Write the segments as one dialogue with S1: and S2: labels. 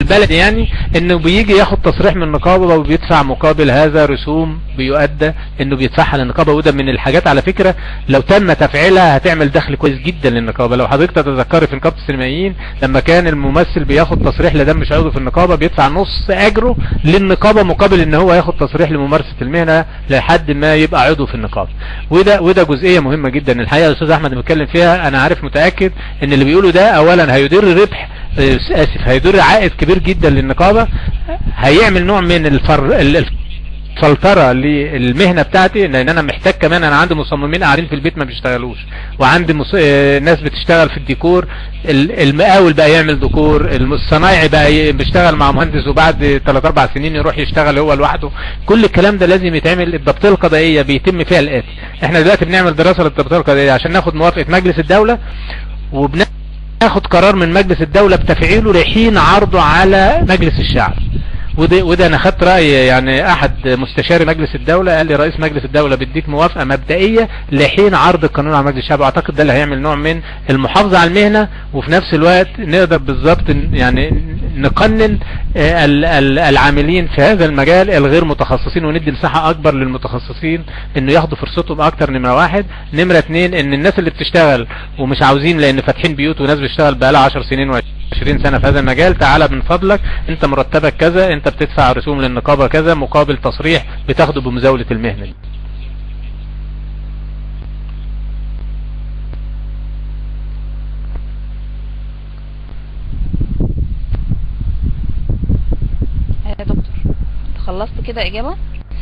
S1: البلد يعني انه بيجي ياخد تصريح من النقابة وبيدفع مقابل هذا رسوم بيؤدى انه بيدفعها للنقابة وده من الحاجات على فكرة لو تم تفعيلها هتعمل دخل كويس جدا للنقابة لو حضرتك تتذكري في نقابة السينمائيين لما كان الممثل بياخد تصريح لدم مش عضو في النقابة بيدفع نص اجره للنقابة مقابل ان هو ياخد تصريح لممارسة المهنة لحد ما يبقى عضو في النقابة وده وده جزئية مهمة جدا الحقيقة الاستاذ احمد بيتكلم فيها انا عارف متأكد ان اللي بيقوله ده اولا هيدر ربح اسف هيدر عائد كبير جدا للنقابة هيعمل نوع من الفر الفلترة للمهنة بتاعتي لان انا محتاج كمان انا عندي مصممين قاعدين في البيت ما بيشتغلوش وعندي مص... ناس بتشتغل في الديكور المقاول بقى يعمل ديكور الصنايعي بقى بيشتغل مع مهندس وبعد 3 4 سنين يروح يشتغل هو لوحده كل الكلام ده لازم يتعمل الضبطيه القضائيه بيتم فيها الاتي احنا دلوقتي بنعمل دراسه للضبطيه القضائيه عشان ناخد موافقه مجلس الدوله وبناخد قرار من مجلس الدوله بتفعيله لحين عرضه على مجلس الشعب وده, وده انا خدت رأي يعني احد مستشاري مجلس الدولة قال لي رئيس مجلس الدولة بيديك موافقة مبدئية لحين عرض القانون على مجلس الشعب واعتقد ده اللي هيعمل نوع من المحافظة على المهنة وفي نفس الوقت نقدر بالظبط يعني نقنن العاملين في هذا المجال الغير متخصصين وندي مساحة اكبر للمتخصصين انه ياخدوا فرصتهم اكتر نمرة واحد نمرة اتنين ان الناس اللي بتشتغل ومش عاوزين لان فاتحين بيوت وناس بتشتغل بقالها 10 سنين و 20 سنة في هذا المجال تعالى من فضلك انت مرتبك كذا انت بتدفع رسوم للنقابة كذا مقابل تصريح بتاخده بمزاولة المهنة دي
S2: يا دكتور خلصت كده اجابة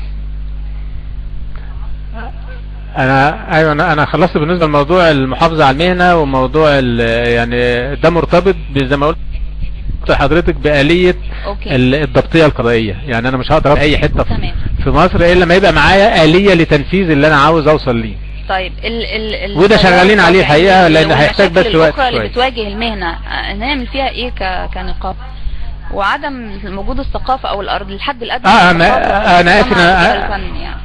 S1: انا ايوه انا انا خلصت بالنسبه لموضوع المحافظه على المهنه وموضوع يعني ده مرتبط زي ما قلت حضرتك بآلية
S2: أوكي.
S1: الضبطية القضائية يعني انا مش هقدر اي حتة في,
S2: تمام.
S1: في مصر الا ما يبقى معايا آلية لتنفيذ اللي انا عاوز اوصل ليه
S2: طيب ال ال ال
S1: وده شغالين عليه الحقيقة لان هيحتاج بس
S2: والمشاكل
S1: وقت
S2: الأخرى اللي
S1: شوية
S2: بتواجه المهنة آه، نعمل فيها ايه ك- كنقابة وعدم وجود الثقافة او الارض الحد الادنى
S1: آه،
S2: من
S1: ما-
S2: الثقافة
S1: أنا آسف،
S2: في
S1: أنا-
S2: مجال الفن يعني.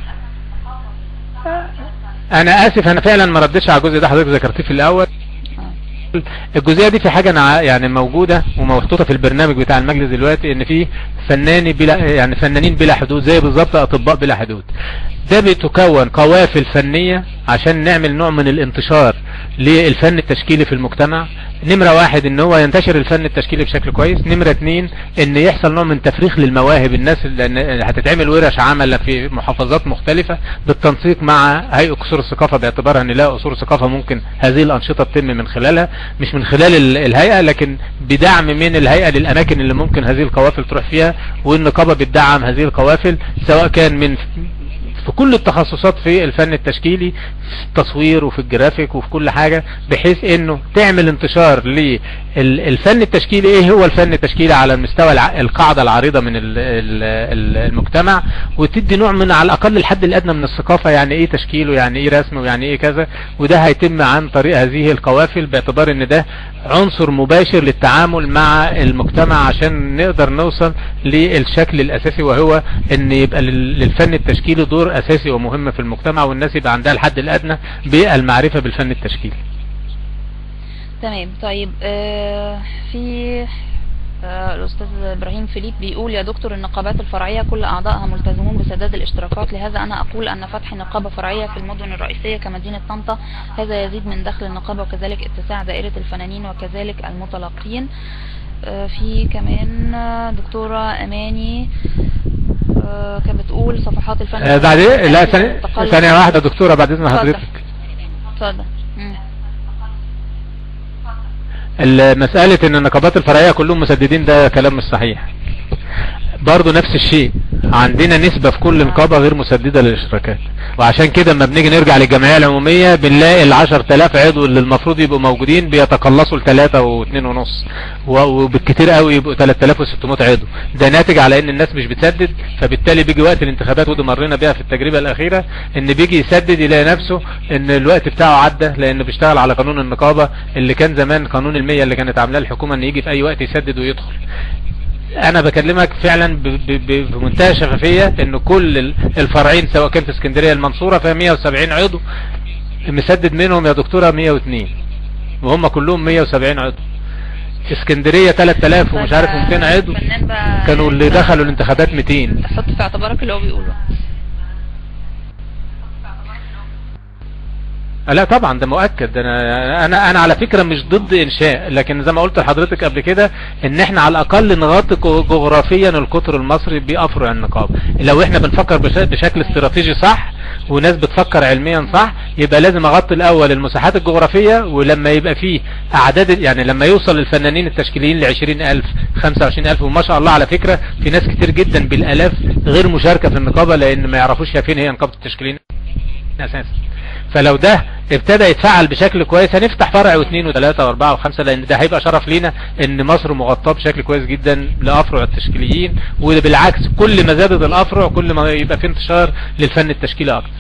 S1: انا اسف انا فعلا ما ردتش على الجزء ده حضرتك ذكرتيه في الاول الجزئيه دي في حاجه انا ع- يعني موجوده ومحطوطه في البرنامج بتاع المجلس دلوقتي ان في فناني بلا يعني فنانين بلا حدود زي بالظبط اطباء بلا حدود ده بتكون قوافل فنيه عشان نعمل نوع من الانتشار للفن التشكيلي في المجتمع نمرة واحد ان هو ينتشر الفن التشكيلي بشكل كويس نمرة اتنين ان يحصل نوع من تفريخ للمواهب الناس اللي هتتعمل ورش عمل في محافظات مختلفة بالتنسيق مع هيئة قصور الثقافة باعتبارها ان لا قصور الثقافة ممكن هذه الانشطة تتم من خلالها مش من خلال ال- الهيئة لكن بدعم من الهيئة للاماكن اللي ممكن هذه القوافل تروح فيها والنقابة بتدعم هذه القوافل سواء كان من في كل التخصصات في الفن التشكيلي في التصوير وفي الجرافيك وفي كل حاجة بحيث انه تعمل انتشار للفن التشكيلي ايه هو الفن التشكيلي على المستوى الع- القاعدة العريضة من ال- ال- ال- المجتمع وتدي نوع من على الاقل الحد الادنى من الثقافة يعني ايه تشكيل ويعني ايه رسم ويعني ايه كذا وده هيتم عن طريق هذه القوافل باعتبار ان ده عنصر مباشر للتعامل مع المجتمع عشان نقدر نوصل للشكل الاساسي وهو ان يبقى لل- للفن التشكيلي دور اساسي ومهم في المجتمع والناس يبقى عندها الحد الادنى بالمعرفة بالفن التشكيلي
S2: تمام طيب آه في آه الأستاذ إبراهيم فيليب بيقول يا دكتور النقابات الفرعية كل أعضائها ملتزمون بسداد الاشتراكات لهذا أنا أقول أن فتح نقابة فرعية في المدن الرئيسية كمدينة طنطا هذا يزيد من دخل النقابة وكذلك اتساع دائرة الفنانين وكذلك المتلقين آه في كمان آه، دكتورة أماني آه كانت بتقول صفحات الفن
S1: آه بعدين لا ثانية
S2: تقلص.
S1: ثانية واحدة دكتورة بعد اذن
S2: اتفضل.
S1: حضرتك
S2: اتفضل مم.
S1: مسألة ان النقابات الفرعية كلهم مسددين ده كلام مش صحيح برضو نفس الشيء عندنا نسبة في كل نقابة غير مسددة للاشتراكات وعشان كده لما بنيجي نرجع للجمعية العمومية بنلاقي العشر تلاف عضو اللي المفروض يبقوا موجودين بيتقلصوا لتلاتة واتنين ونص و- وبالكتير قوي يبقوا 3600 عضو ده ناتج على ان الناس مش بتسدد فبالتالي بيجي وقت الانتخابات ودي مرينا بيها في التجربة الاخيرة ان بيجي يسدد يلاقي نفسه ان الوقت بتاعه عدى لانه بيشتغل على قانون النقابة اللي كان زمان قانون المية اللي كانت عاملاه الحكومة ان يجي في اي وقت يسدد ويدخل انا بكلمك فعلا ب- ب- ب- بمنتهى الشفافية ان كل ال- الفرعين سواء كان في اسكندرية المنصورة فيها 170 عضو مسدد منهم يا دكتورة 102 وهم كلهم 170 عضو اسكندرية 3000 ومش عارف 200 عضو
S2: الفنان بقى
S1: كانوا اللي دخلوا الانتخابات 200
S2: حط في اعتبارك اللي هو بيقوله
S1: لا طبعا ده مؤكد انا انا انا على فكره مش ضد انشاء لكن زي ما قلت لحضرتك قبل كده ان احنا على الاقل نغطي جغرافيا القطر المصري بافرع النقاب لو احنا بنفكر بش- بشكل استراتيجي صح وناس بتفكر علميا صح يبقى لازم اغطي الاول المساحات الجغرافيه ولما يبقى فيه اعداد يعني لما يوصل الفنانين التشكيليين ل 20000 25000 وما شاء الله على فكره في ناس كتير جدا بالالاف غير مشاركه في النقابه لان ما يعرفوش هي فين هي نقابه التشكيليين اساسا فلو ده ابتدى يتفعل بشكل كويس هنفتح فرع واثنين وثلاثة واربعة وخمسة لان ده هيبقى شرف لينا ان مصر مغطاة بشكل كويس جدا لافرع التشكيليين وبالعكس كل ما زادت الافرع كل ما يبقى في انتشار للفن التشكيلي اكتر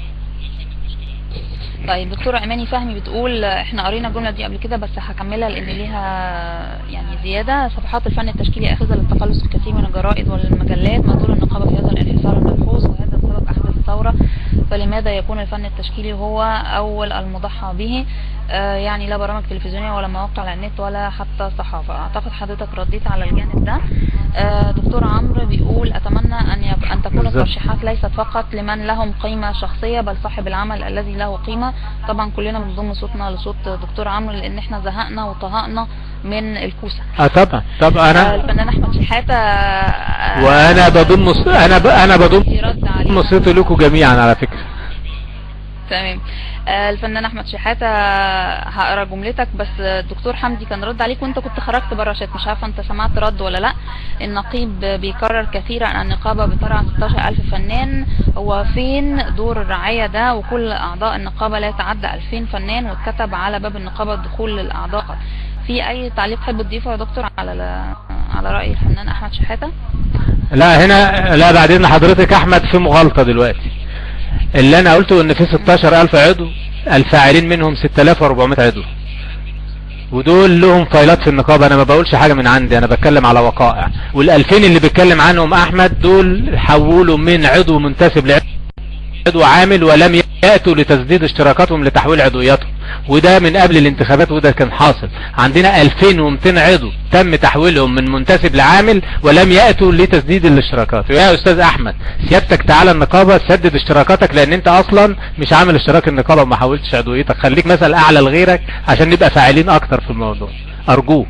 S2: طيب دكتورة إيماني فهمي بتقول احنا قرينا الجملة دي قبل كده بس هكملها لأن ليها يعني زيادة صفحات الفن التشكيلي أخذ للتخلص الكثير من الجرائد والمجلات ما دور النقابة في هذا الانحسار الملحوظ وهذا السبب أحدث الثورة فلماذا يكون الفن التشكيلي هو أول المضحى به آه يعني لا برامج تلفزيونية ولا مواقع على النت ولا حتى صحافة أعتقد حضرتك رديت على الجانب ده آه دكتور عمرو بيقول أتمنى أن يب... أن تكون
S1: بالظبط.
S2: الترشيحات ليست فقط لمن لهم قيمة شخصية بل صاحب العمل الذي له قيمة طبعا كلنا بنضم صوتنا لصوت دكتور عمرو لأن احنا زهقنا وطهقنا من الكوسة
S1: اه طبعا طبعا
S2: آه،
S1: انا
S2: الفنان أحمد شحاتة آه،
S1: وانا بضم ص- انا ب... انا بضم
S2: يرد عليه
S1: صوتي لكم جميعا على فكرة
S2: تمام آه، الفنان احمد شحاته هقرا جملتك بس الدكتور حمدي كان رد عليك وانت كنت خرجت بره شات مش عارفه انت سمعت رد ولا لا النقيب بيكرر كثيرا ان النقابه بترعى 16000 فنان هو فين دور الرعايه ده وكل اعضاء النقابه لا يتعدى 2000 فنان واتكتب على باب النقابه الدخول للاعضاء في اي تعليق تحب تضيفه يا دكتور على ال- على راي الفنان احمد شحاته
S1: لا هنا لا بعدين حضرتك احمد في مغالطة دلوقتي اللي انا قلته ان في 16000 عضو الفاعلين منهم 6400 عضو ودول لهم فايلات في النقابة انا ما بقولش حاجة من عندي انا بتكلم على وقائع والالفين اللي بيتكلم عنهم احمد دول حولوا من عضو منتسب لعضو عامل ولم يأتوا لتسديد اشتراكاتهم لتحويل عضوياتهم وده من قبل الانتخابات وده كان حاصل عندنا 2200 عضو تم تحويلهم من منتسب لعامل ولم يأتوا لتسديد الاشتراكات يا استاذ احمد سيادتك تعالى النقابة سدد اشتراكاتك لان انت اصلا مش عامل اشتراك النقابة وما حولتش عضويتك خليك مثل اعلى لغيرك عشان نبقى فاعلين اكتر في الموضوع ارجوك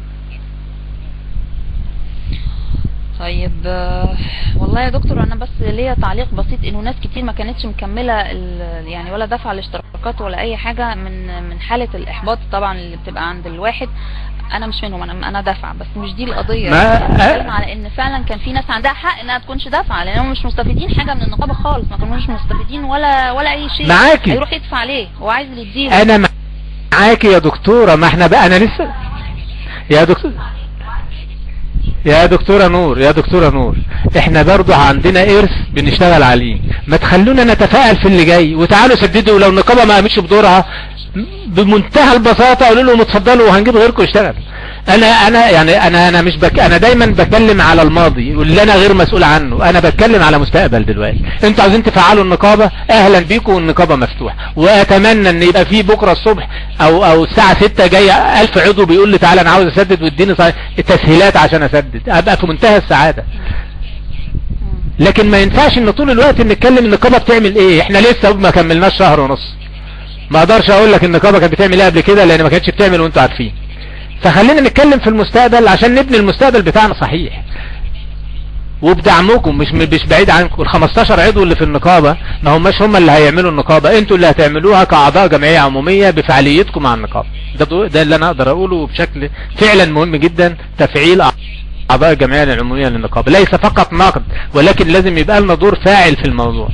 S2: طيب آه، والله يا دكتور انا بس ليا تعليق بسيط انه ناس كتير ما كانتش مكمله ال- يعني ولا دفع الاشتراكات ولا اي حاجه من من حاله الاحباط طبعا اللي بتبقى عند الواحد انا مش منهم انا انا دافعه بس مش دي القضيه
S1: ما-
S2: أنا بتكلم على ان فعلا كان في ناس عندها حق انها تكونش دافعه لانهم مش مستفيدين حاجه من النقابه خالص ما كانوش مستفيدين ولا ولا اي شيء
S1: معاكي.
S2: هيروح يدفع ليه هو عايز اللي يديله
S1: انا معاكي يا دكتورة ما احنا بقى انا لسه يا دكتور يا دكتورة نور يا دكتورة نور احنا برضو عندنا ارث بنشتغل عليه ما تخلونا نتفائل في اللي جاي وتعالوا سددوا لو النقابة ما قامتش بدورها بمنتهى البساطة قولوا لهم اتفضلوا وهنجيب غيركم يشتغل انا انا يعني انا انا مش بك انا دايما بتكلم على الماضي واللي انا غير مسؤول عنه انا بتكلم على مستقبل دلوقتي انتوا عايزين تفعلوا النقابة اهلا بيكم والنقابة مفتوحة واتمنى ان يبقى في بكرة الصبح او او الساعة 6 جاية الف عضو بيقول لي تعالى انا عاوز اسدد واديني صحيح تسهيلات عشان اسدد ابقى في منتهى السعادة
S2: مم.
S1: لكن ما ينفعش ان طول الوقت نتكلم النقابة بتعمل ايه احنا لسه ما كملناش شهر ونص ما اقدرش اقول لك النقابة كانت بتعمل ايه قبل كده لان ما كانتش بتعمل وانتوا عارفين فخلينا نتكلم في المستقبل عشان نبني المستقبل بتاعنا صحيح وبدعمكم مش مش بعيد عنكم ال 15 عضو اللي في النقابة ما هماش هم اللي هيعملوا النقابة انتوا اللي هتعملوها كاعضاء جمعية عمومية بفعاليتكم مع النقابة ده ده اللي انا اقدر اقوله بشكل فعلا مهم جدا تفعيل اعضاء الجمعية العمومية للنقابة ليس فقط نقد ولكن لازم يبقى لنا دور فاعل في الموضوع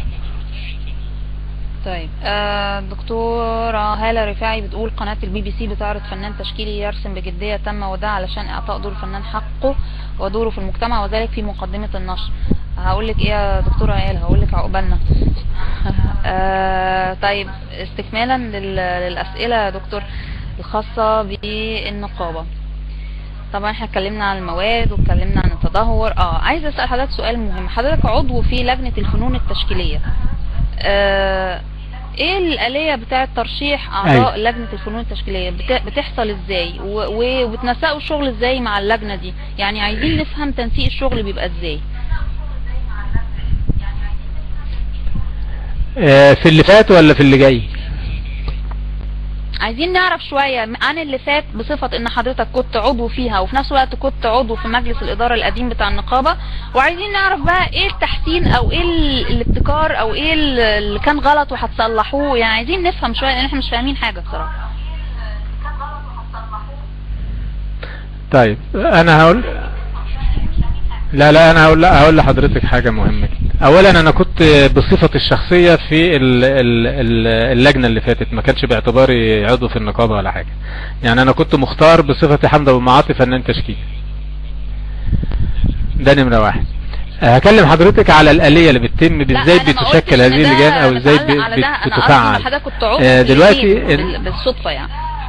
S2: طيب آه، دكتورة هالة رفاعي بتقول قناة البي بي سي بتعرض فنان تشكيلي يرسم بجدية تم وده علشان اعطاء دور الفنان حقه ودوره في المجتمع وذلك في مقدمة النشر هقول لك ايه يا دكتورة هالة هقول لك عقبالنا آه، طيب استكمالا لل- للأسئلة يا دكتور الخاصة بالنقابة طبعا احنا اتكلمنا عن المواد واتكلمنا عن التدهور اه عايزه اسال حضرتك سؤال مهم حضرتك عضو في لجنه الفنون التشكيليه آه ايه الآلية بتاعة ترشيح اعضاء
S1: أيوة.
S2: لجنة الفنون التشكيلية بت- بتحصل ازاي و- و- وبتنسقوا الشغل ازاي مع اللجنة دي يعني عايزين نفهم تنسيق الشغل بيبقى ازاي
S1: آه، في اللي فات ولا في اللي جاي
S2: عايزين نعرف شوية عن اللي فات بصفة ان حضرتك كنت عضو فيها وفي نفس الوقت كنت عضو في مجلس الادارة القديم بتاع النقابة وعايزين نعرف بقى ايه التحسين او ايه ال- الابتكار او ايه ال- اللي كان غلط وهتصلحوه يعني عايزين نفهم شوية لان احنا مش فاهمين حاجة بصراحة
S1: طيب انا هقول لا لا انا هقول لا هقول لحضرتك حاجة مهمة جدا اولا انا كنت بصفتي الشخصية في ال- ال- ال- اللجنة اللي فاتت ما كانش باعتباري عضو في النقابة ولا حاجة يعني انا كنت مختار بصفتي حمد ابو معاطي فنان تشكيل ده نمرة واحد هكلم حضرتك على الآلية اللي بتتم
S2: لا،
S1: ازاي
S2: أنا ما قلتش
S1: بتشكل
S2: إن
S1: هذه
S2: ده
S1: اللجان او ازاي
S2: بتعلق على ده.
S1: ب-
S2: أنا قصدي إن
S1: بتفعل
S2: حضرتك كنت عضو
S1: آه،
S2: في
S1: دلوقتي
S2: الاتنين
S1: ال-
S2: بال- بالصدفة يعني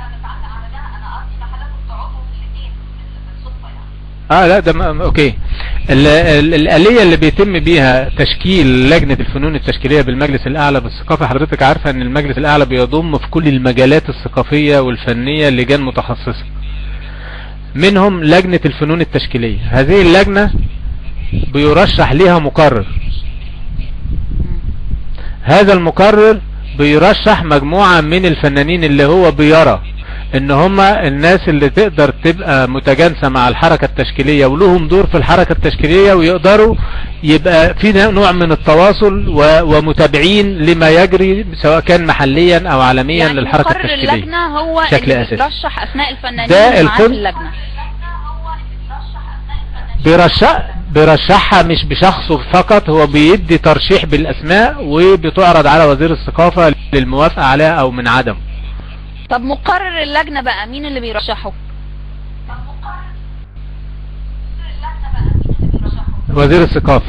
S1: اه لا ده م- اوكي ال- ال- الآلية اللي بيتم بيها تشكيل لجنة الفنون التشكيلية بالمجلس الأعلى بالثقافة حضرتك عارفة ان المجلس الأعلى بيضم في كل المجالات الثقافية والفنية لجان متخصصة منهم لجنة الفنون التشكيلية هذه اللجنة بيرشح ليها مقرر هذا المقرر بيرشح مجموعة من الفنانين اللي هو بيرى ان هما الناس اللي تقدر تبقى متجانسة مع الحركة التشكيلية ولهم دور في الحركة التشكيلية ويقدروا يبقى في نوع من التواصل و- ومتابعين لما يجري سواء كان محليا او عالميا
S2: يعني
S1: للحركة
S2: مقرر
S1: التشكيلية
S2: اللجنة هو
S1: بشكل
S2: اللي
S1: أساسي.
S2: بيرشح اسماء الفنانين
S1: ده
S2: اللي معاه في
S1: الكل-
S2: اللجنة
S1: بيرشح بيرشحها مش بشخصه فقط هو بيدي ترشيح بالاسماء وبتعرض على وزير الثقافة للموافقة عليها او من عدم
S2: طب مقرر اللجنة بقى مين اللي بيرشحه
S1: وزير الثقافة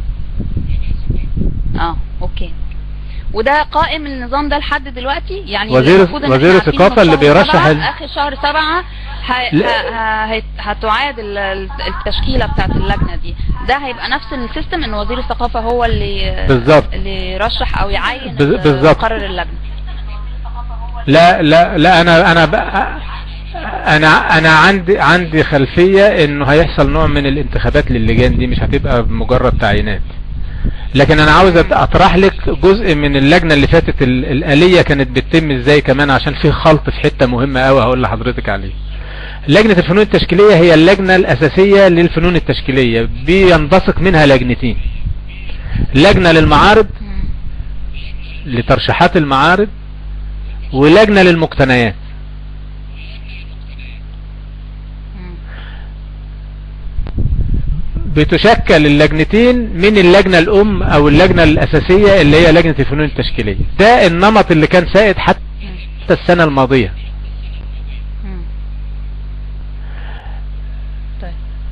S2: اه اوكي وده قائم النظام ده لحد دلوقتي يعني
S1: وزير-
S2: المفروض إن
S1: وزير
S2: إحنا عارفين
S1: الثقافة
S2: إن
S1: اللي
S2: في شهر
S1: بيرشح
S2: سبعة-
S1: ال-
S2: اخر شهر سبعة ه-
S1: لا.
S2: ه- ه- هت- هتعاد ال- ال- التشكيلة بتاعت اللجنة دي ده هيبقى نفس السيستم ان وزير الثقافة هو اللي
S1: بالظبط.
S2: اللي يرشح او يعين
S1: بز-
S2: ال-
S1: بالظبط.
S2: مقرر اللجنة
S1: لا لا لا انا انا بقى انا انا عندي عندي خلفية انه هيحصل نوع من الانتخابات للجان دي مش هتبقى مجرد تعيينات لكن انا عاوز أت- اطرح لك جزء من اللجنة اللي فاتت ال- الآلية كانت بتتم ازاي كمان عشان في خلط في حتة مهمة قوي هقول لحضرتك عليه لجنة الفنون التشكيلية هي اللجنة الأساسية للفنون التشكيلية بينبثق منها لجنتين لجنة للمعارض
S2: مم.
S1: لترشيحات المعارض ولجنة للمقتنيات
S2: مم.
S1: بتشكل اللجنتين من اللجنة الأم أو اللجنة الأساسية اللي هي لجنة الفنون التشكيلية ده النمط اللي كان سائد حتى السنة الماضية
S2: مم. طيب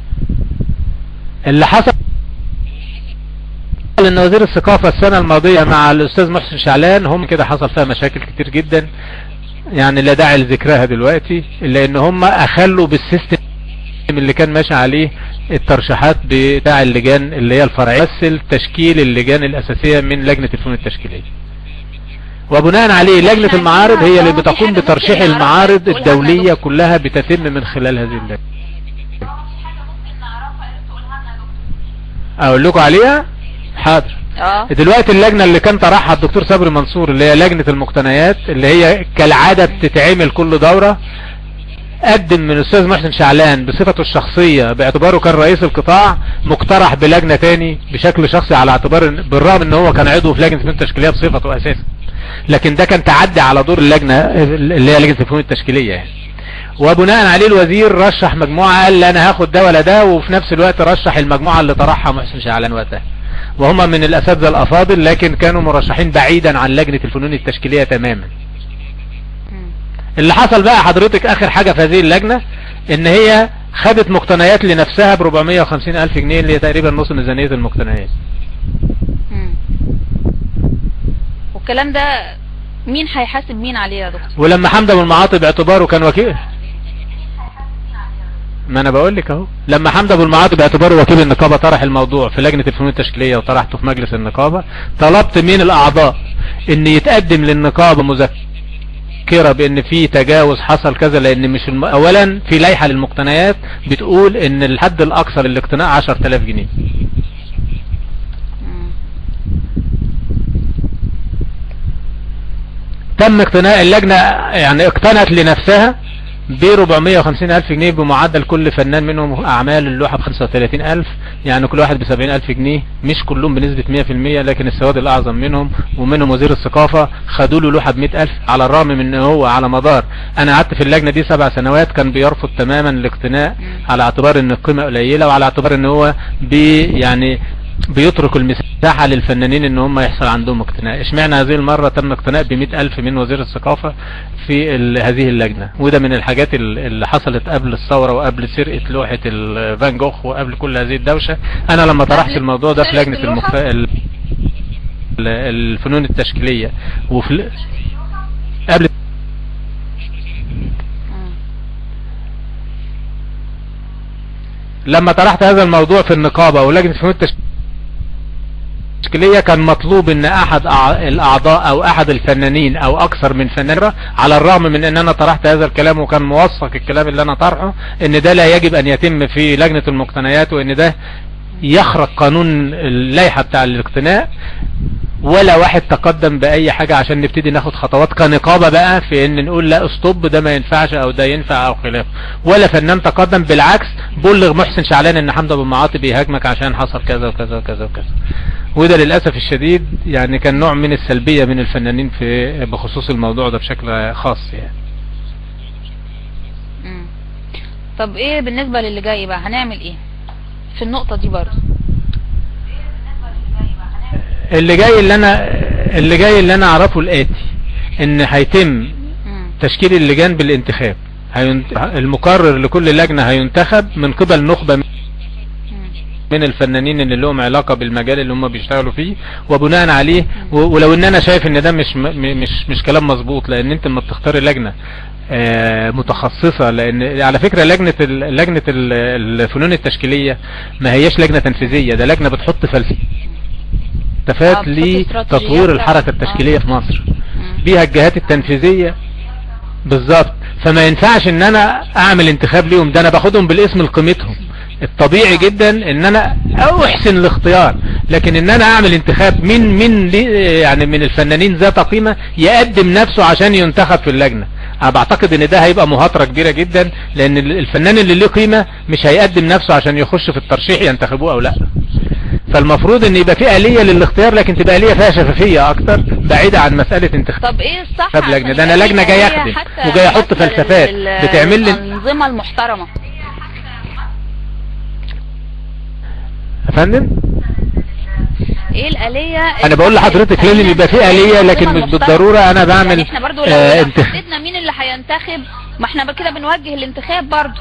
S1: اللي حصل ان وزير الثقافة السنة الماضية مع الاستاذ محسن شعلان هم كده حصل فيها مشاكل كتير جدا يعني لا داعي لذكرها دلوقتي الا ان هم اخلوا بالسيستم اللي كان ماشي عليه الترشيحات بتاع اللجان اللي هي الفرعية مثل تشكيل اللجان الاساسية من لجنة الفنون التشكيلية وبناء عليه لجنة المعارض هي اللي بتقوم بترشيح المعارض الدولية كلها بتتم من خلال هذه اللجنة اقول لكم عليها حاضر
S2: اه
S1: دلوقتي اللجنة اللي كان طرحها الدكتور صبري منصور اللي هي لجنة المقتنيات اللي هي كالعادة بتتعمل كل دورة قدم من الاستاذ محسن شعلان بصفته الشخصية باعتباره كان رئيس القطاع مقترح بلجنة تاني بشكل شخصي على اعتبار إن- بالرغم ان هو كان عضو في لجنة الفنون التشكيلية بصفته اساسا لكن ده كان تعدي على دور اللجنة اللي هي لجنة الفنون التشكيلية يعني وبناء عليه الوزير رشح مجموعة قال لا انا هاخد ده ولا ده وفي نفس الوقت رشح المجموعة اللي طرحها محسن شعلان وقتها وهم من الاساتذة الافاضل لكن كانوا مرشحين بعيدا عن لجنة الفنون التشكيلية تماما
S2: مم.
S1: اللي حصل بقى حضرتك اخر حاجة في هذه اللجنة ان هي خدت مقتنيات لنفسها ب 450 الف جنيه اللي هي تقريبا نص ميزانية المقتنيات
S2: مم. والكلام ده مين هيحاسب مين عليه يا دكتور
S1: ولما حمد ابو المعاطي باعتباره كان وكيل ما انا بقول لك اهو لما حمد ابو المعاطي باعتباره وكيل النقابه طرح الموضوع في لجنه الفنون التشكيليه وطرحته في مجلس النقابه طلبت من الاعضاء ان يتقدم للنقابه مذكره بان في تجاوز حصل كذا لان مش الم... اولا في لائحه للمقتنيات بتقول ان الحد الاقصى للاقتناء 10000 جنيه
S2: مم.
S1: تم اقتناء اللجنة يعني اقتنت لنفسها ب 450 ألف جنيه بمعدل كل فنان منهم أعمال اللوحة ب 35 ألف يعني كل واحد ب 70 ألف جنيه مش كلهم بنسبة 100% لكن السواد الأعظم منهم ومنهم وزير الثقافة خدوا له لوحة ب 100 ألف على الرغم من ان هو على مدار أنا قعدت في اللجنة دي سبع سنوات كان بيرفض تماما الاقتناء على اعتبار ان القيمة قليلة وعلى اعتبار ان هو بي يعني بيترك المساحة للفنانين ان هم يحصل عندهم اقتناء اشمعنى هذه المرة تم اقتناء بمئة الف من وزير الثقافة في ال- هذه اللجنة وده من الحاجات ال- اللي حصلت قبل الثورة وقبل سرقة لوحة ال- فان جوخ وقبل كل هذه الدوشة انا لما طرحت
S2: قبل
S1: الموضوع ده في
S2: سرقة
S1: لجنة
S2: اللوحة؟
S1: المخ... ال- ال- الفنون التشكيلية وفي ال- قبل
S2: مم.
S1: لما طرحت هذا الموضوع في النقابة ولجنة الفنون التشكيلية كان مطلوب ان احد أع- الاعضاء او احد الفنانين او اكثر من فنان على الرغم من ان انا طرحت هذا الكلام وكان موثق الكلام اللي انا طرحه ان ده لا يجب ان يتم في لجنة المقتنيات وان ده يخرق قانون اللائحة بتاع الاقتناء ولا واحد تقدم باي حاجة عشان نبتدي ناخد خطوات كنقابة بقى في ان نقول لا استوب ده ما ينفعش او ده ينفع او خلافه ولا فنان تقدم بالعكس بلغ محسن شعلان ان حمد ابو المعاطي بيهاجمك عشان حصل كذا وكذا وكذا وكذا وده للأسف الشديد يعني كان نوع من السلبية من الفنانين في بخصوص الموضوع ده بشكل خاص يعني
S2: مم. طب ايه بالنسبة للي جاي بقى هنعمل ايه في النقطة دي برضه
S1: اللي جاي اللي انا اللي جاي اللي انا اعرفه الاتي ان هيتم
S2: مم.
S1: تشكيل اللجان بالانتخاب هينت... المقرر لكل لجنة هينتخب من قبل نخبة
S2: مم.
S1: من الفنانين اللي لهم علاقة بالمجال اللي هم بيشتغلوا فيه وبناء عليه و- ولو ان انا شايف ان ده مش م- مش مش كلام مظبوط لان انت لما بتختاري لجنة آه، متخصصة لان على فكرة لجنة ال- لجنة ال- الفنون التشكيلية ما هياش لجنة تنفيذية ده لجنة بتحط
S2: آه،
S1: فلسفات
S2: بتحط استراتيجيات
S1: لتطوير الحركة
S2: طبعاً.
S1: التشكيلية
S2: آه.
S1: في مصر
S2: مم.
S1: بيها الجهات التنفيذية بالظبط فما ينفعش ان انا اعمل انتخاب ليهم ده انا باخدهم بالاسم لقيمتهم الطبيعي جدا ان انا احسن الاختيار لكن ان انا اعمل انتخاب من من لي- يعني من الفنانين ذات قيمة يقدم نفسه عشان ينتخب في اللجنة انا بعتقد ان ده هيبقى مهاترة كبيرة جدا لان ال- الفنان اللي ليه قيمة مش هيقدم نفسه عشان يخش في الترشيح ينتخبوه او لا فالمفروض ان يبقى في آلية للاختيار لكن تبقى آلية فيها شفافية اكتر بعيدة عن مسألة انتخاب
S2: طب ايه الصح
S1: طب لجنة.
S2: عشان
S1: ده أنا
S2: يبقى
S1: لجنة
S2: في
S1: جاي
S2: آلية
S1: أخدم
S2: حتى
S1: وجاي أحط
S2: مناسبة
S1: فلسفات.
S2: لل-
S1: بتعمل لي-
S2: الأنظمة المحترمة
S1: يا فندم
S2: ايه الآلية
S1: أنا بقول لحضرتك
S2: خلينا
S1: لازم يبقى في
S2: نتكلم
S1: آلية
S2: عن
S1: لكن
S2: الأنظمة
S1: مش
S2: المحترمة.
S1: بالضرورة أنا بعمل
S2: يعني احنا برضو لو
S1: آه،
S2: لو
S1: انت-
S2: حددنا مين اللي هينتخب ما احنا كده بنوجه الانتخاب برضو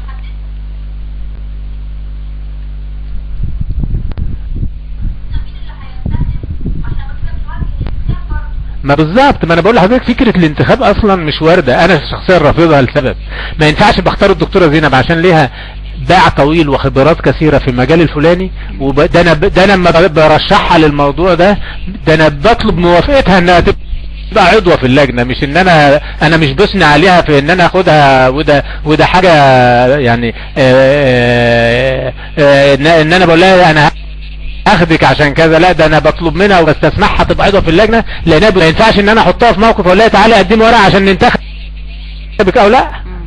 S1: ما بالظبط ما انا بقول لحضرتك فكره الانتخاب اصلا مش وارده انا شخصيا رافضها لسبب ما ينفعش بختار الدكتوره زينب عشان ليها باع طويل وخبرات كثيره في المجال الفلاني وده انا ده انا لما برشحها للموضوع ده ده انا بطلب موافقتها انها تبقى عضوة في اللجنة مش ان انا انا مش بثني عليها في ان انا اخدها وده وده حاجة يعني آه، آه، ان ان انا بقول لها انا اخدك عشان كذا لا ده انا بطلب منها وبستسمحها تبقى عضوة في اللجنة لانها ما ينفعش ان انا احطها في موقف اقول لها تعالي قدمي ورقة عشان ننتخبك او لا
S2: مم.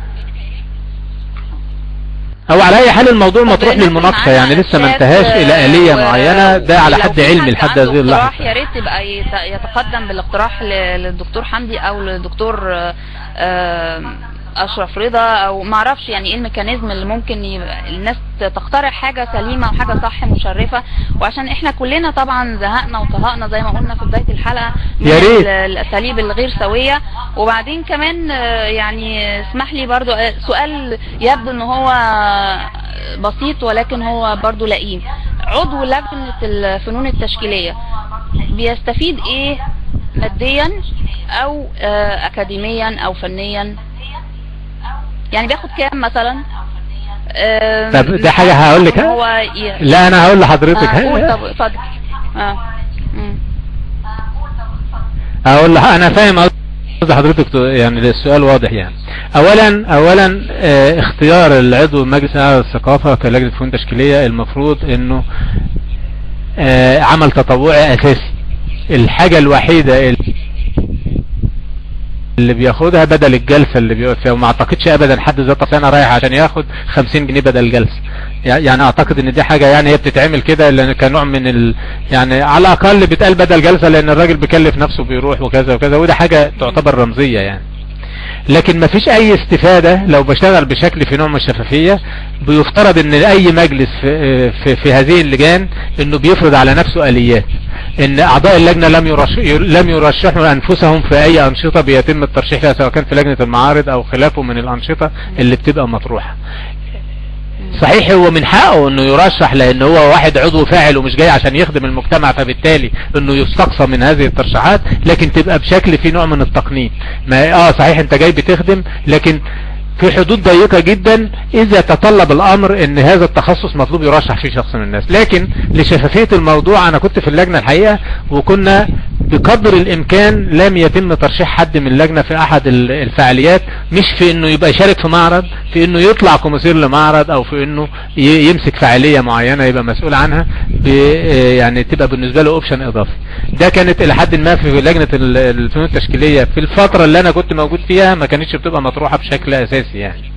S1: او على اي حال الموضوع
S2: طب
S1: مطروح
S2: الناس
S1: للمناقشة
S2: معانا
S1: يعني لسه ما
S2: شات،
S1: انتهاش الى آلية
S2: و-
S1: معينة ده على
S2: ولو
S1: حد
S2: في
S1: علمي لحد
S2: عنده
S1: هذه اللحظة
S2: اقتراح يا ريت يبقى يت- يتقدم بالاقتراح ل- للدكتور حمدي او للدكتور آه، آه، اشرف رضا او ما اعرفش يعني ايه الميكانيزم اللي ممكن يبقى الناس تقترح حاجة سليمة وحاجة صح مشرفة وعشان احنا كلنا طبعا زهقنا وطهقنا زي ما قلنا في بداية الحلقة من
S1: يا ريت.
S2: ال- الاساليب الغير سوية وبعدين كمان آه، يعني اسمح لي برضو آه، سؤال يبدو ان هو بسيط ولكن هو برضو لئيم عضو لجنة الفنون التشكيلية بيستفيد ايه ماديا او آه، اكاديميا او فنيا يعني بياخد كام مثلا آم،
S1: طب ده حاجة هقول لك، ها؟
S2: هو ي...
S1: لا انا هقول لحضرتك
S2: آه، قول
S1: ها-
S2: طب اتفضل اه مم.
S1: اقول لح- انا فاهم قصد حضرتك ت- يعني السؤال واضح يعني اولا اولا آه، اختيار العضو مجلس اعلى الثقافه كلجنه فنون تشكيليه المفروض انه آه، عمل تطوعي اساسي الحاجه الوحيده اللي اللي بياخدها بدل الجلسة اللي بيقعد فيها وما اعتقدش ابدا حد ذات طب انا رايح عشان ياخد 50 جنيه بدل جلسة يعني اعتقد ان دي حاجة يعني هي بتتعمل كده لان كنوع من ال يعني على الاقل بيتقال بدل جلسة لان الراجل بيكلف نفسه بيروح وكذا وكذا وده حاجة تعتبر رمزية يعني لكن ما فيش اي استفادة لو بشتغل بشكل في نوع من الشفافية بيفترض ان اي مجلس في, في, في هذه اللجان انه بيفرض على نفسه اليات ان اعضاء اللجنة لم يرش لم يرشحوا انفسهم في اي انشطة بيتم الترشيح فيها سواء كان في لجنة المعارض او خلافه من الانشطة اللي بتبقى مطروحة صحيح هو من حقه انه يرشح لان هو واحد عضو فاعل ومش جاي عشان يخدم المجتمع فبالتالي انه يستقصى من هذه الترشيحات لكن تبقى بشكل في نوع من التقنين ما اه صحيح انت جاي بتخدم لكن في حدود ضيقة جدا اذا تطلب الامر ان هذا التخصص مطلوب يرشح فيه شخص من الناس لكن لشفافية الموضوع انا كنت في اللجنة الحقيقة وكنا بقدر الامكان لم يتم ترشيح حد من اللجنة في احد ال- الفعاليات مش في انه يبقى يشارك في معرض في انه يطلع كوميسير لمعرض او في انه ي- يمسك فعالية معينة يبقى مسؤول عنها ب يعني تبقى بالنسبة له اوبشن اضافي ده كانت الى حد ما في لجنة ال- الفنون التشكيلية في الفترة اللي انا كنت موجود فيها ما كانتش بتبقى مطروحة بشكل اساسي يعني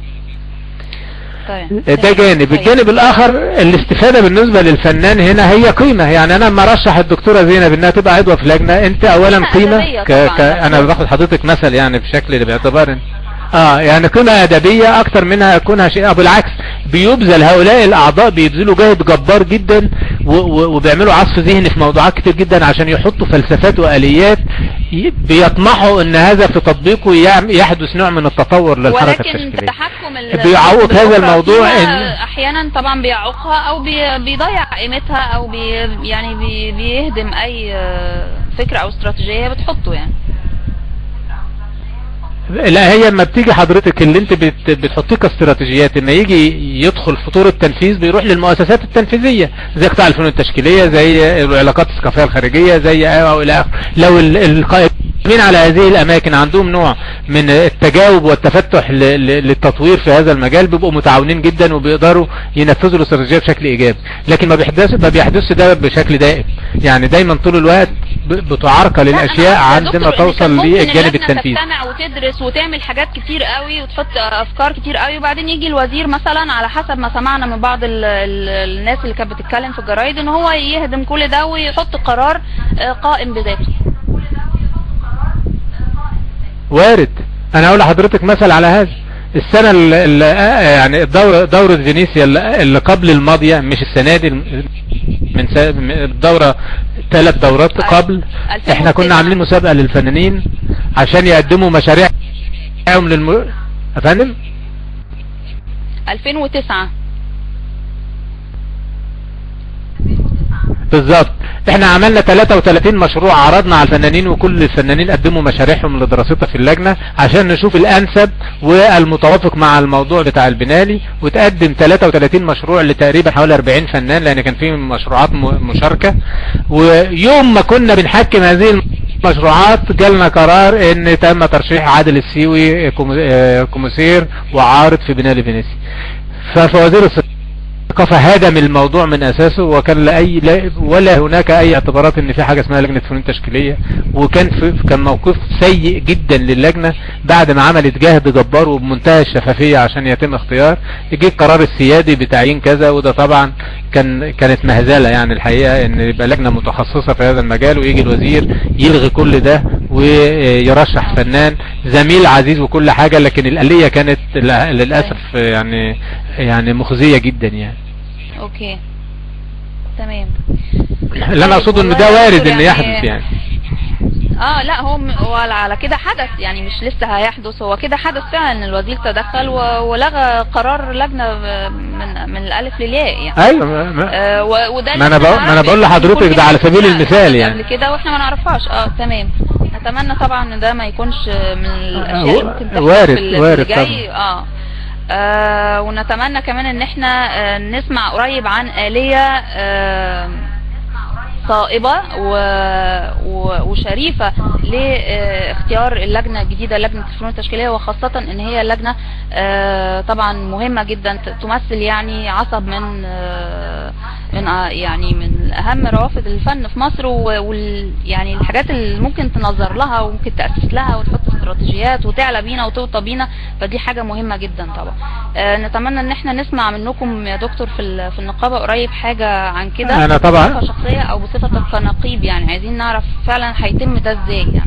S2: طيب
S1: ده جانب
S2: طيب.
S1: الجانب الاخر الاستفادة بالنسبة للفنان هنا هي قيمة يعني انا لما ارشح الدكتورة زينب انها تبقى عضوة في لجنة انت اولا
S2: قيمة
S1: قيمة
S2: أدبية
S1: ك...
S2: طبعاً.
S1: ك... انا باخد حضرتك مثل يعني بشكل باعتبار إن- اه يعني قيمة ادبية اكتر منها كونها شيء بالعكس بيبذل هؤلاء الاعضاء بيبذلوا جهد جبار جدا و... و... وبيعملوا عصف ذهني في موضوعات كتير جدا عشان يحطوا فلسفات واليات ي- بيطمحوا ان هذا في تطبيقه يعم- يحدث نوع من التطور للحركة
S2: ولكن
S1: التشكيلية
S2: تحكم ال-
S1: بيعوق هذا
S2: بالأخرى
S1: الموضوع
S2: فيها
S1: إن-
S2: احيانا طبعا بيعوقها او بي بيضيع قيمتها او بي يعني بي بيهدم اي آه، فكرة او استراتيجية بتحطه يعني
S1: لا هي لما بتيجي حضرتك اللي انت بت بتحطيه كاستراتيجيات ان يجي يدخل في طور التنفيذ بيروح للمؤسسات التنفيذيه زي قطاع الفنون التشكيليه زي العلاقات الثقافيه الخارجيه زي او الى اخره لو ال- القائمين على هذه الاماكن عندهم نوع من التجاوب والتفتح ل- ل- للتطوير في هذا المجال بيبقوا متعاونين جدا وبيقدروا ينفذوا الاستراتيجيه بشكل ايجابي لكن ما بيحدث ما بيحدثش ده بشكل دائم يعني دايما طول الوقت ب- بتعرقل
S2: لا، أنا
S1: الاشياء
S2: قصدي يا
S1: عندما
S2: دكتور إن
S1: توصل
S2: كان ممكن
S1: للجانب
S2: اللجنة
S1: التنفيذي
S2: تجتمع وتدرس وتعمل حاجات كتير قوي وتحط افكار كتير قوي وبعدين يجي الوزير مثلا على حسب ما سمعنا من بعض ال ال الناس اللي كانت بتتكلم في الجرايد ان هو يهدم كل ده ويحط قرار آه، قائم بذاته
S1: وارد انا اقول لحضرتك مثل على هذا السنة اللي يعني الدورة دورة فينيسيا اللي اللي قبل الماضية مش السنة دي من سا- من الدورة ثلاث دورات
S2: أيوة.
S1: قبل احنا كنا
S2: 2009.
S1: عاملين مسابقة للفنانين عشان يقدموا مشاريعهم للم افندم
S2: 2009
S1: بالظبط احنا عملنا 33 مشروع عرضنا على الفنانين وكل الفنانين قدموا مشاريعهم لدراستها في اللجنة عشان نشوف الانسب والمتوافق مع الموضوع بتاع البنالي وتقدم 33 مشروع لتقريبا حوالي 40 فنان لان كان في مشروعات م- مشاركة ويوم ما كنا بنحكم هذه المشروعات جالنا قرار ان تم ترشيح عادل السيوي كوم- آه، كوميسير وعارض في بنالي فينيسيا فوزير الثقافة هدم الموضوع من اساسه وكان لا اي لا ولا هناك اي اعتبارات ان في حاجة اسمها لجنة فنون تشكيلية وكان في كان موقف سيء جدا للجنة بعد ما عملت جهد جبار وبمنتهى الشفافية عشان يتم اختيار يجي القرار السيادي بتعيين كذا وده طبعا كان كانت مهزلة يعني الحقيقة ان يبقى لجنة متخصصة في هذا المجال ويجي الوزير يلغي كل ده ويرشح فنان زميل عزيز وكل حاجة لكن الآلية كانت للأسف يعني يعني مخزية جدا يعني
S2: اوكي تمام
S1: اللي انا اقصده ان ده وارد ان يحدث يعني
S2: اه لا هو م- هو على- على كده حدث يعني مش لسه هيحدث هو كده حدث فعلا ان الوزير تدخل و- ولغى قرار لجنة ب- من من الالف للياء يعني
S1: ايوه ما ما
S2: آه و- وده
S1: ما أنا
S2: اللي
S1: بقول-
S2: إحنا
S1: ما أنا بقول
S2: نعرف
S1: لحضرتك
S2: يكون
S1: ده على
S2: في
S1: سبيل
S2: حاجات
S1: المثال يعني.
S2: قبل كده واحنا ما نعرفهاش اه تمام نتمنى طبعا ان ده ما يكونش من الاشياء اللي ممكن تحصل
S1: وارد-
S2: في ال- في
S1: وارد
S2: اللي جاي اه آه ونتمنى كمان ان احنا آه نسمع قريب عن آلية آه صائبة و... و... وشريفة لاختيار اللجنة الجديدة لجنة الفنون التشكيلية وخاصة ان هي لجنة آه، طبعا مهمة جدا ت- تمثل يعني عصب من آه، من آه، يعني من اهم روافد الفن في مصر و- وال يعني الحاجات اللي ممكن تنظر لها وممكن تأسس لها وتحط استراتيجيات وتعلى بينا وتوطى بينا فدي حاجة مهمة جدا طبعا آه، نتمنى ان احنا نسمع منكم يا دكتور في ال- في النقابة قريب حاجة عن كده
S1: أنا طبعا-
S2: بصفة شخصية او بصفتك كنقيب يعني عايزين نعرف فعلا هيتم ده ازاي يعني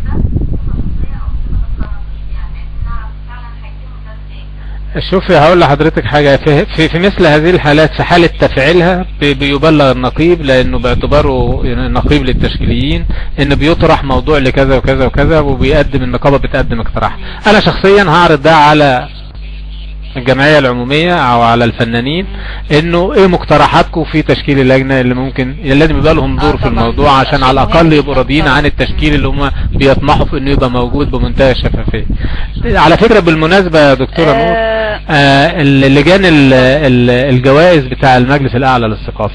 S1: شوفي هقول لحضرتك حاجة في, في, في مثل هذه الحالات في حالة تفعيلها بي- بيبلغ النقيب لانه باعتباره نقيب للتشكيليين ان بيطرح موضوع لكذا وكذا وكذا وبيقدم النقابة بتقدم اقتراح انا شخصيا هعرض ده على الجمعية العمومية او على الفنانين انه ايه مقترحاتكم في تشكيل اللجنة اللي ممكن لازم يبقى لهم
S2: آه
S1: دور في
S2: طبعاً.
S1: الموضوع عشان على
S2: شيء
S1: الاقل
S2: مهم
S1: يبقوا
S2: جداً
S1: راضيين
S2: طبعاً.
S1: عن التشكيل اللي هم بيطمحوا في انه يبقى موجود بمنتهى الشفافية على فكرة بالمناسبة يا دكتورة نور
S2: آه،
S1: آه، اللجان ال- ال- الجوائز بتاع المجلس الاعلى للثقافة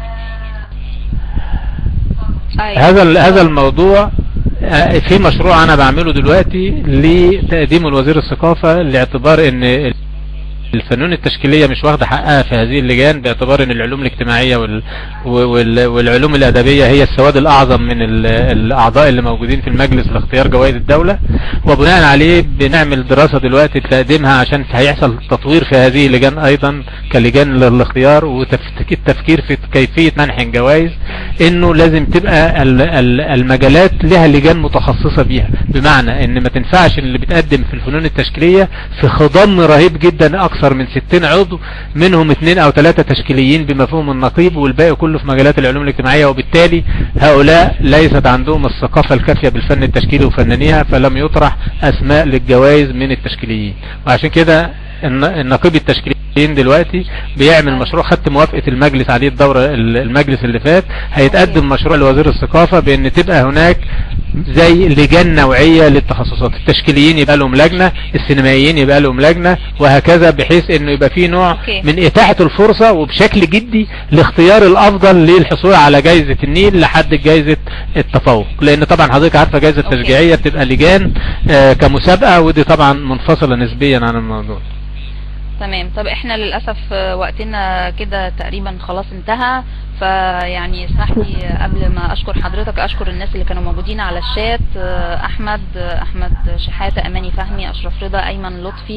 S2: أيوة.
S1: هذا ال- هذا الموضوع آه، في مشروع انا بعمله دلوقتي لتقديم الوزير الثقافة لاعتبار ان الفنون التشكيلية مش واخدة حقها في هذه اللجان باعتبار ان العلوم الاجتماعية وال وال والعلوم الادبية هي السواد الاعظم من ال- الاعضاء اللي موجودين في المجلس لاختيار جوائز الدولة وبناء عليه بنعمل دراسة دلوقتي تقديمها عشان هيحصل تطوير في هذه اللجان ايضا كلجان للاختيار والتفكير في كيفية منح الجوائز انه لازم تبقى ال- ال- المجالات لها لجان متخصصة بيها بمعنى ان ما تنفعش اللي بتقدم في الفنون التشكيلية في خضم رهيب جدا اكثر من 60 عضو منهم اثنين او ثلاثة تشكيليين بمفهوم النقيب والباقي كله في مجالات العلوم الاجتماعية وبالتالي هؤلاء ليست عندهم الثقافة الكافية بالفن التشكيلي وفنانيها فلم يطرح اسماء للجوائز من التشكيليين وعشان كده الن- النقيب التشكيليين دلوقتي بيعمل مشروع خدت موافقة المجلس عليه الدورة ال- المجلس اللي فات هيتقدم مشروع لوزير الثقافة بان تبقى هناك زي لجان نوعية للتخصصات التشكيليين يبقى لهم لجنة السينمائيين يبقى لهم لجنة وهكذا بحيث انه يبقى في نوع
S2: أوكي.
S1: من اتاحة الفرصة وبشكل جدي لاختيار الافضل للحصول على جائزة النيل لحد جائزة التفوق لان طبعا حضرتك عارفة جائزة
S2: أوكي.
S1: التشجيعية بتبقى لجان آه، كمسابقة ودي طبعا منفصلة نسبيا عن الموضوع
S2: تمام طب احنا للأسف آه، وقتنا كده تقريبا خلاص انتهى فيعني اسمح لي قبل ما اشكر حضرتك اشكر الناس اللي كانوا موجودين على الشات آه، احمد آه، احمد شحاتة اماني فهمي اشرف رضا ايمن لطفي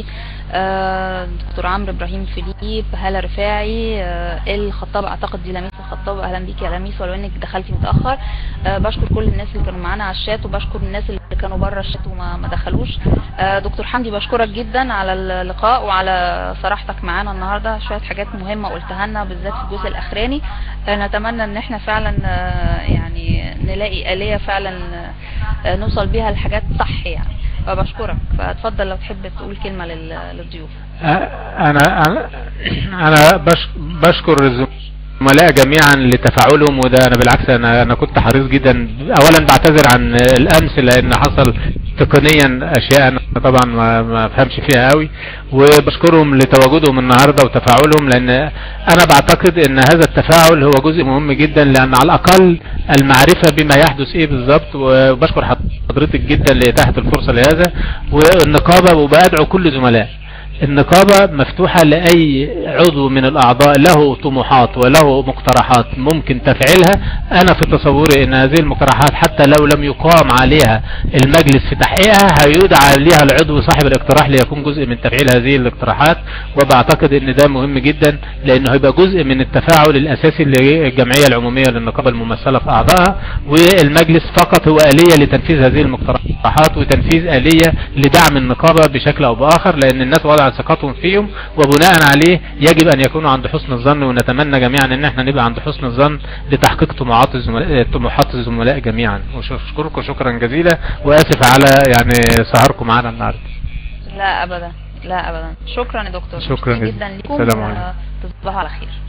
S2: آه، دكتور عمرو ابراهيم فيليب هالة رفاعي آه، الخطاب اعتقد دي لميس الخطاب اهلا بيك يا لميس ولو انك دخلتي متاخر آه، بشكر كل الناس اللي كانوا معانا على الشات وبشكر الناس اللي كانوا بره الشات وما ما دخلوش آه، دكتور حمدي بشكرك جدا على اللقاء وعلى صراحتك معانا النهارده شويه حاجات مهمه قلتها لنا بالذات في الجزء الاخراني آه، نتمنى ان احنا فعلا آه، يعني نلاقي آلية فعلا آه، نوصل بيها لحاجات صح يعني فبشكرك فاتفضل لو تحب تقول كلمة لل- للضيوف
S1: انا انا انا بش بشكر الزملاء جميعا لتفاعلهم وده انا بالعكس انا انا كنت حريص جدا اولا بعتذر عن الامس لان حصل تقنيا اشياء انا طبعا ما ما فهمش فيها قوي وبشكرهم لتواجدهم النهارده وتفاعلهم لان انا بعتقد ان هذا التفاعل هو جزء مهم جدا لان على الاقل المعرفة بما يحدث ايه بالظبط وبشكر حضرتك جدا لاتاحة الفرصة لهذا والنقابة وبادعو كل زملاء النقابة مفتوحة لأي عضو من الأعضاء له طموحات وله مقترحات ممكن تفعيلها أنا في تصوري أن هذه المقترحات حتى لو لم يقام عليها المجلس في تحقيقها هيدعى لها العضو صاحب الاقتراح ليكون جزء من تفعيل هذه الاقتراحات وبعتقد أن ده مهم جدا لأنه هيبقى جزء من التفاعل الأساسي للجمعية العمومية للنقابة الممثلة في أعضائها والمجلس فقط هو آلية لتنفيذ هذه المقترحات وتنفيذ آلية لدعم النقابة بشكل أو بآخر لأن الناس وضعت ثقتهم فيهم وبناء عليه يجب أن يكونوا عند حسن الظن ونتمنى جميعا أن احنا نبقى عند حسن الظن لتحقيق طموحات الزملاء طموحات الزملاء جميعا وأشكركم شكرا جزيلا وآسف على يعني سهركم معنا النهارده
S2: لا أبدا لا أبدا شكرا يا دكتور
S1: شكرا
S2: ميرسي
S1: جدا.
S2: جدا لكم
S1: السلام عليكم.
S2: آه، تصبحوا على خير